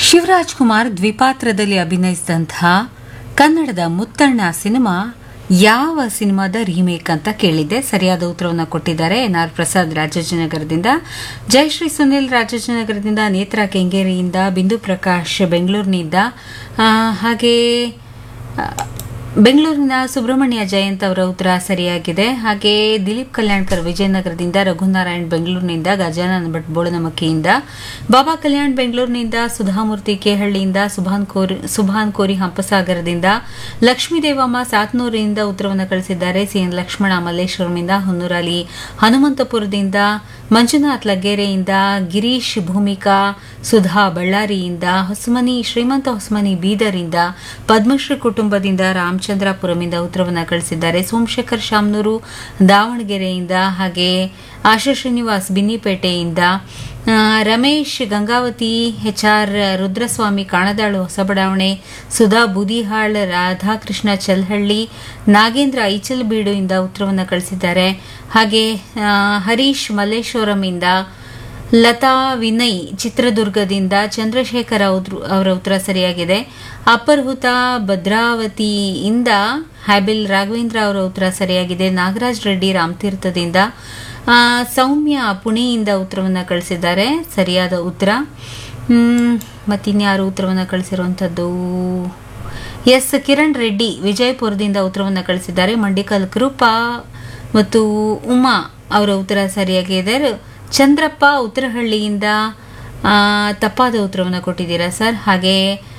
ಶಿವರಾಜ್ ಕುಮಾರ್ ದ್ವಿಪಾತ್ರದಲ್ಲಿ ಅಭಿನಯಿಸಿದಂತಹ ಕನ್ನಡದ ಮುತ್ತಣ್ಣ ಸಿನಿಮಾ ಯಾವ ಸಿನಿಮಾದ ರೀಮೇಕ್ ಅಂತ ಕೇಳಿದ್ದೆ ಸರಿಯಾದ ಉತ್ತರವನ್ನು ಕೊಟ್ಟಿದ್ದಾರೆ ಎನ್ ಆರ್ ಪ್ರಸಾದ್ ರಾಜಾಜಿನಗರದಿಂದ ಜಯಶ್ರೀ ಸುನಿಲ್ ರಾಜಾಜಿನಗರದಿಂದ ನೇತ್ರಾ ಕೆಂಗೇರಿಯಿಂದ ಬಿಂದು ಪ್ರಕಾಶ್ ಬೆಂಗಳೂರಿನಿಂದ ಆ, ಹಾಗೆ ಆ, ಬೆಂಗಳೂರಿನ ಸುಬ್ರಹ್ಮಣ್ಯ ಜಯಂತ್ ಅವರ ಉತ್ತರ ಸರಿಯಾಗಿದೆ ಹಾಗೆ ದಿಲೀಪ್ ಕಲ್ಯಾಣ್ಕರ್ ವಿಜಯನಗರದಿಂದ ರಘುನಾರಾಯಣ್ ಬೆಂಗಳೂರಿನಿಂದ ಗಜಾನನ ಭಟ್ ಬೋಳನಮಕ್ಕಿಯಿಂದ ಬಾಬಾ ಕಲ್ಯಾಣ್ ಬೆಂಗಳೂರಿನಿಂದ ಸುಧಾಮೂರ್ತಿ ಕೇಹಳ್ಳಿಯಿಂದ ಸುಭಾನ್ ಕೋರಿ ಸುಭಾನ್ ಕೋರಿ ಹಂಪಸಾಗರದಿಂದ ಲಕ್ಷ್ಮೀ ದೇವಮ್ಮ ಸಾತ್ನೂರಿನಿಂದ ಉತ್ತರವನ್ನು ಕಳಿಸಿದ್ದಾರೆ ಸಿಎನ್ ಲಕ್ಷ್ಮಣ ಮಲ್ಲೇಶ್ವರಮಿಂದ ಹೊನ್ನೂರಲ್ಲಿ ಹನುಮಂತಪುರದಿಂದ ಮಂಜುನಾಥ್ ಲಗ್ಗೆರೆಯಿಂದ ಗಿರೀಶ್ ಭೂಮಿಕಾ ಸುಧಾ ಬಳ್ಳಾರಿಯಿಂದ ಹೊಸಮನಿ ಶ್ರೀಮಂತ ಹೊಸಮನಿ ಬೀದರಿಂದ ಪದ್ಮಶ್ರೀ ಕುಟುಂಬದಿಂದ ರಾಮಚಂದ್ರಪುರಮಿಂದ ಉತ್ತರವನ್ನು ಕಳಿಸಿದ್ದಾರೆ ಸೋಮಶೇಖರ್ ಶಾಮ್ನೂರು ದಾವಣಗೆರೆಯಿಂದ ಹಾಗೆ ಆಶಾ ಶ್ರೀನಿವಾಸ್ ಬಿನ್ನಿಪೇಟೆಯಿಂದ ಆ, ರಮೇಶ್ ಗಂಗಾವತಿ ಎಚ್ ಆರ್ ರುದ್ರಸ್ವಾಮಿ ಕಾಣದಾಳು ಹೊಸ ಬಡಾವಣೆ ಸುಧಾ ಬೂದಿಹಾಳ್ ರಾಧಾಕೃಷ್ಣ ಚಲ್ಹಳ್ಳಿ ನಾಗೇಂದ್ರ ಐಚಲ್ಬೀಡು ಇಂದ ಉತ್ತರವನ್ನು ಕಳಿಸಿದ್ದಾರೆ ಹಾಗೆ ಆ, ಹರೀಶ್ ಮಲ್ಲೇಶ್ವರಂ ಇಂದ ಲತಾ ವಿನಯ್ ಚಿತ್ರದುರ್ಗದಿಂದ ಚಂದ್ರಶೇಖರ ಅವ್ರು- ಅವರ ಉತ್ತರ ಸರಿಯಾಗಿದೆ ಅಪರ್ಹುತ ಭದ್ರಾವತಿಯಿಂದ ಹ್ಯಾಬಿಲ್ ರಾಘವೇಂದ್ರ ಅವರ ಉತ್ತರ ಸರಿಯಾಗಿದೆ ನಾಗರಾಜ್ ರೆಡ್ಡಿ ರಾಮತೀರ್ಥದಿಂದ ಆ, ಸೌಮ್ಯ ಪುಣೆಯಿಂದ ಉತ್ತರವನ್ನು ಕಳಿಸಿದ್ದಾರೆ ಸರಿಯಾದ ಉತ್ತರ ಹ್ಮ್, ಮತ್ತಿನ್ಯಾರು ಉತ್ತರವನ್ನು ಕಳಿಸಿರುವಂಥದ್ದು ಎಸ್ ಕಿರಣ್ ರೆಡ್ಡಿ ವಿಜಯಪುರದಿಂದ ಉತ್ತರವನ್ನು ಕಳಿಸಿದ್ದಾರೆ ಮಂಡಿಕಲ್ ಕೃಪಾ ಮತ್ತು ಉಮಾ ಅವರ ಉತ್ತರ ಸರಿಯಾಗಿದೆ ಚಂದ್ರಪ್ಪ ಉತ್ತರಹಳ್ಳಿಯಿಂದ ಆ, ತಪ್ಪಾದ ಉತ್ತರವನ್ನು ಕೊಟ್ಟಿದ್ದೀರಾ ಸರ್ ಹಾಗೆ